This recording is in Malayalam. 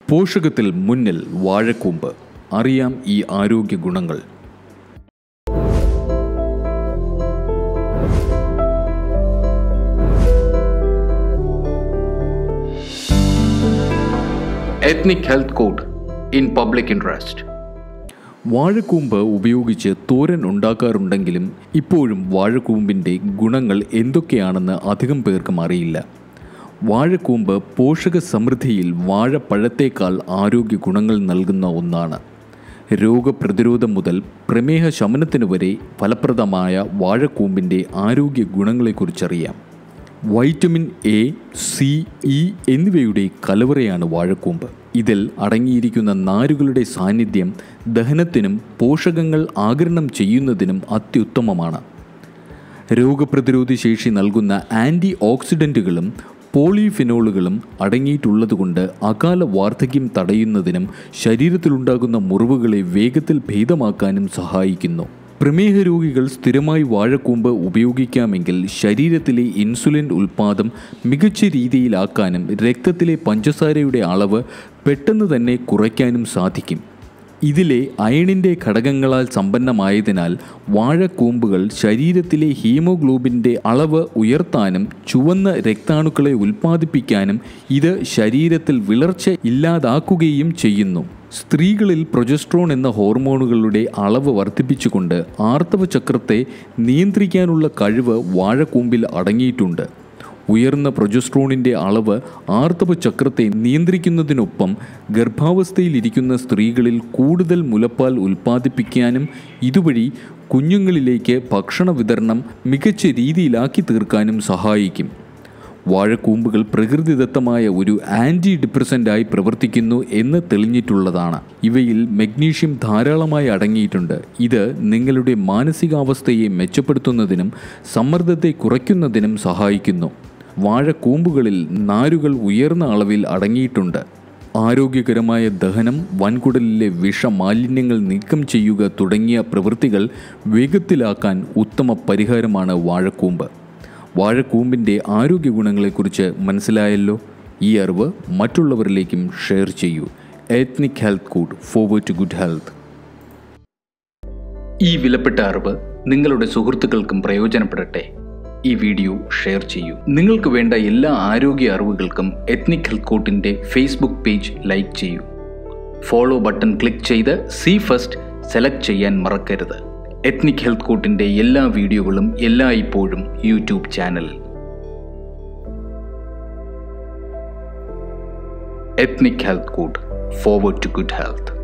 പോഷകത്തിൽ മുന്നിൽ വാഴക്കൂമ്പ് അറിയാം ഈ ആരോഗ്യ ഗുണങ്ങൾ Ethnic Health Code in Public Interest. വാഴക്കൂമ്പ് ഉപയോഗിച്ച് തോരൻ ഉണ്ടാക്കാറുണ്ടെങ്കിലും ഇപ്പോഴും വാഴക്കൂമ്പിൻ്റെ ഗുണങ്ങൾ എന്തൊക്കെയാണെന്ന് അധികം പേർക്കും അറിയില്ല വാഴക്കൂമ്പ് പോഷക സമൃദ്ധിയിൽ വാഴപ്പഴത്തേക്കാൾ ആരോഗ്യ ഗുണങ്ങൾ നൽകുന്ന ഒന്നാണ് രോഗപ്രതിരോധം മുതൽ പ്രമേഹ ശമനത്തിനു വരെ ഫലപ്രദമായ വാഴക്കൂമ്പിൻ്റെ ആരോഗ്യ ഗുണങ്ങളെക്കുറിച്ചറിയാം വൈറ്റമിൻ എ സി ഇ എന്നിവയുടെ കലവറയാണ് വാഴക്കൂമ്പ് ഇതിൽ അടങ്ങിയിരിക്കുന്ന നാരുകളുടെ സാന്നിധ്യം ദഹനത്തിനും പോഷകങ്ങൾ ആഗിരണം ചെയ്യുന്നതിനും അത്യുത്തമമാണ് രോഗപ്രതിരോധ ശേഷി നൽകുന്ന ആൻറ്റി ഓക്സിഡൻറ്റുകളും പോളിഫിനോളുകളും അടങ്ങിയിട്ടുള്ളതുകൊണ്ട് അകാല വാർദ്ധക്യം തടയുന്നതിനും ശരീരത്തിലുണ്ടാകുന്ന മുറിവുകളെ വേഗത്തിൽ ഭേദമാക്കാനും സഹായിക്കുന്നു പ്രമേഹ രോഗികൾ സ്ഥിരമായി വാഴക്കൂമ്പ് ഉപയോഗിക്കാമെങ്കിൽ ശരീരത്തിലെ ഇൻസുലിൻ ഉൽപ്പാദം മികച്ച രീതിയിലാക്കാനും രക്തത്തിലെ പഞ്ചസാരയുടെ അളവ് പെട്ടെന്ന് തന്നെ കുറയ്ക്കാനും സാധിക്കും ഇതിലെ അയണിൻ്റെ ഘടകങ്ങളാൽ സമ്പന്നമായതിനാൽ വാഴക്കൂമ്പുകൾ ശരീരത്തിലെ ഹീമോഗ്ലോബിൻ്റെ അളവ് ഉയർത്താനും ചുവന്ന രക്താണുക്കളെ ഉൽപ്പാദിപ്പിക്കാനും ഇത് ശരീരത്തിൽ വിളർച്ച ഇല്ലാതാക്കുകയും ചെയ്യുന്നു സ്ത്രീകളിൽ പ്രൊജസ്ട്രോൺ എന്ന ഹോർമോണുകളുടെ അളവ് വർദ്ധിപ്പിച്ചുകൊണ്ട് ആർത്തവ ചക്രത്തെ നിയന്ത്രിക്കാനുള്ള കഴിവ് വാഴക്കൂമ്പിൽ അടങ്ങിയിട്ടുണ്ട് ഉയർന്ന പ്രൊജസ്ട്രോണിൻ്റെ അളവ് ആർത്തവ ചക്രത്തെ നിയന്ത്രിക്കുന്നതിനൊപ്പം ഗർഭാവസ്ഥയിലിരിക്കുന്ന സ്ത്രീകളിൽ കൂടുതൽ മുലപ്പാൽ ഉൽപ്പാദിപ്പിക്കാനും ഇതുവഴി കുഞ്ഞുങ്ങളിലേക്ക് ഭക്ഷണ വിതരണം മികച്ച രീതിയിലാക്കി തീർക്കാനും സഹായിക്കും വാഴക്കൂമ്പുകൾ പ്രകൃതിദത്തമായ ഒരു ആൻറ്റി ഡിപ്രസൻ്റായി പ്രവർത്തിക്കുന്നു എന്ന് തെളിഞ്ഞിട്ടുള്ളതാണ് ഇവയിൽ മഗ്നീഷ്യം ധാരാളമായി അടങ്ങിയിട്ടുണ്ട് ഇത് നിങ്ങളുടെ മാനസികാവസ്ഥയെ മെച്ചപ്പെടുത്തുന്നതിനും സമ്മർദ്ദത്തെ കുറയ്ക്കുന്നതിനും സഹായിക്കുന്നു വാഴക്കൂമ്പുകളിൽ നാരുകൾ ഉയർന്ന അളവിൽ അടങ്ങിയിട്ടുണ്ട് ആരോഗ്യകരമായ ദഹനം വൻകുടലിലെ വിഷമാലിന്യങ്ങൾ നീക്കം ചെയ്യുക തുടങ്ങിയ പ്രവൃത്തികൾ വേഗത്തിലാക്കാൻ ഉത്തമ പരിഹാരമാണ് വാഴക്കൂമ്പ് വാഴക്കൂമ്പിൻ്റെ ആരോഗ്യ ഗുണങ്ങളെക്കുറിച്ച് മനസ്സിലായല്ലോ ഈ അറിവ് മറ്റുള്ളവരിലേക്കും ഷെയർ ചെയ്യൂ ethnic health court forward to good health ഈ വിലപ്പെട്ട അറിവ് നിങ്ങളുടെ സുഹൃത്തുക്കൾക്കും പ്രയോജനപ്പെടട്ടെ ഈ വീഡിയോ ഷെയർ ചെയ്യൂ നിങ്ങൾക്ക് വേണ്ട എല്ലാ ആരോഗ്യ അറിവുകൾക്കും എത്നിക് ഹെൽത്ത് കോട്ടിൻ്റെ ഫേസ്ബുക്ക് പേജ് ലൈക്ക് ചെയ്യൂ ഫോളോ ബട്ടൺ ക്ലിക്ക് ചെയ്ത് സി ഫസ്റ്റ് സെലക്ട് ചെയ്യാൻ മറക്കരുത് എത്നിക് ഹെൽത്ത് കോട്ടിൻ്റെ എല്ലാ വീഡിയോകളും എല്ലായ്പ്പോഴും യൂട്യൂബ് ചാനലിൽ ethnic health court forward to good health